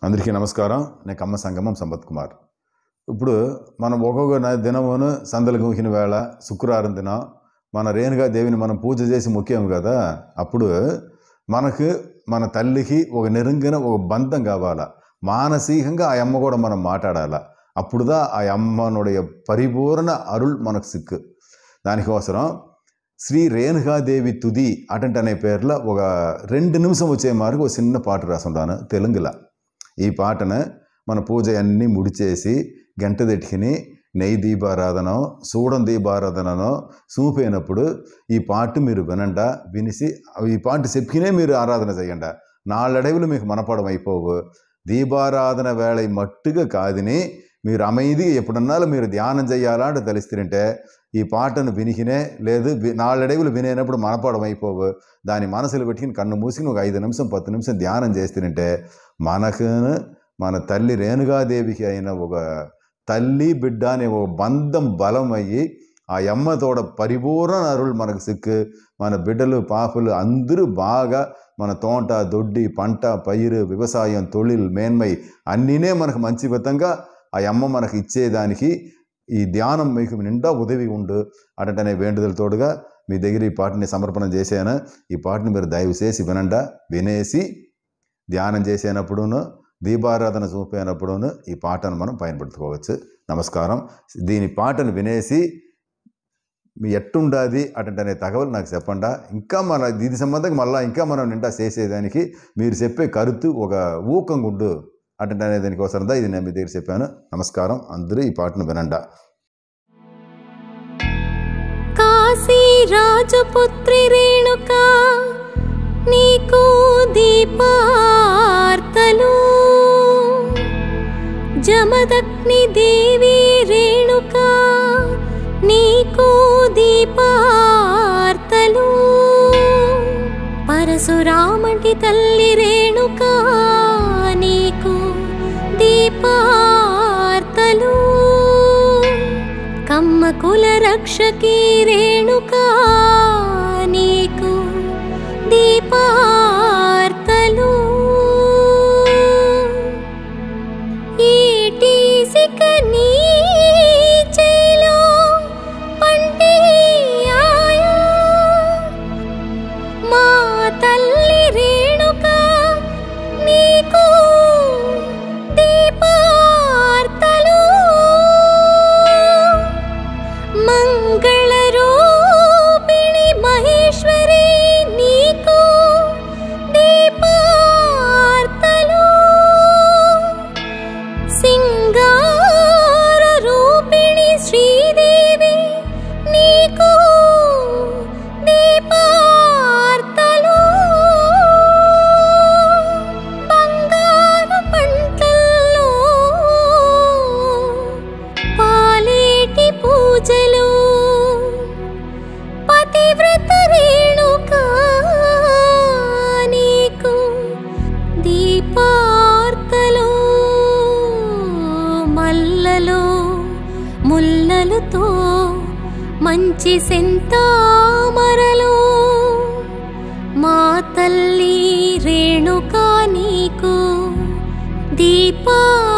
అందరికీ నమస్కారం నేను కమ్మ సంగమం సంపత్ కుమార్ ఇప్పుడు మనం ఒక్కొక్క న- దినమును సందలు గుంకిన వేళ శుక్రవారం దినం మన రేణుగా దేవిని మనం పూజ చేసి మొక్కాము కదా అప్పుడు మనకు మన తల్లికి ఒక నెరుంగిన ఒక బంధం కావాలా మానసికంగా ఆ అమ్మ కూడా మనం మాట్లాడాలా అప్పుడుదా ఆ అమ్మనుடைய పరిపూర్ణ అరుள் మనకు సిక్కు దానికోసం శ్రీ రేణుగాదేవి తుది అటంట్ అనే పేర్లో ఒక రెండు నిమిషం వచ్చే మార్కు ఒక చిన్న పాట రాసుంటాను తెలుగులో ఈ పాటను మన పూజ అన్నీ ముడిచేసి గంట తెట్టుకుని నెయ్యి దీపారాధనో సూడం దీపారాధననో చూపోయినప్పుడు ఈ పాట మీరు వినండ వినిసి ఈ పాట చెప్పినే మీరు ఆరాధన చేయండి నాళ్ళడవులు మీకు మనపడం అయిపోవు దీపారాధన వేళ మట్టుగా కాదని మీరు అమైది ఎప్పుడన్నాలో మీరు ధ్యానం చేయాలా అంటే తెలుస్తుంటే ఈ పాటను వినికినే లేదు వి- నాళ్ళడవులు వినేనప్పుడు మనపడం అయిపోవు దాని మనసులో పెట్టుకుని కన్ను మూసుకుని ఒక ఐదు నిమిషం పత్తు నిమిషం ధ్యానం చేస్తుంటే మనకు మన తల్లి రేణుగాదేవికి అయిన ఒక తల్లి బిడ్డ అనే ఒక బంధం బలం అయ్యి ఆ అమ్మతోడ పరిపూర్ణ అరుள் మనకు సిక్కు మన బిడ్డలు పాపలు అందరూ బాగా మన తోట దొడ్డి పంట పైరు వ్యవసాయం తొలిల్ మేన్మై అన్నీనే మనకు మంచి విధంగా ఆ అమ్మ మనకు ఇచ్చేదానికి ఈ ధ్యానం మీకు నిండా ఉదవి ఉండు అటంటనే వేండుదలతోడుగా మీ దగ్గర ఈ పాటని సమర్పణ చేశాను ఈ పాటని మీరు దయచేసి వినండా వినేసి ధ్యానం చేసేనప్పుడును దీపారాధన చూపేనప్పుడును ఈ పాటను మనం పయనపెట్టుకోవచ్చు నమస్కారం దీని పాటను వినేసి మీ ఎట్టుండాది అటంటనే తగవలు నాకు చెప్పండా ఇంకా మన దీని సంబంధంగా మళ్ళీ ఇంకా మనం నిండా చేసేదానికి మీరు చెప్పే కరుతు ఒక ఊకంగా ఉండు అటంటనే దానికోసం ఇది నేను మీ దగ్గర చెప్పాను నమస్కారం అందరూ ఈ పాటను వినండా కాశీ రాజపుత్రి రేణుకా నీకు దీపార్తలు జమదగ్ని దేవి రేణుకా నీకు దీపార్తలు పరశురామటి తల్లి రేణుకా నీకు దీపార్తలు కమ్మ కుల రక్షకి రేణుకా నీకు దీపార్తలు ఈటీసిక నీ చేలో పంటి ఆయా మా తల్లి రేణుకా నీకు దీపార్తలు మంగళ రూపిణి మహేశ్వరి నీకు దీపార్తలు సింగార రూపిణి శ్రీదేవి నీకు దీపార్తలు బంగారు పంటల్లో పాలేటి పూజలు పతివ్రత రేణుకా నీకు దీపార్తలు మల్లలో ముల్లలతో మంచి సెంతామరలు మా తల్లి రేణుకా నీకు దీపా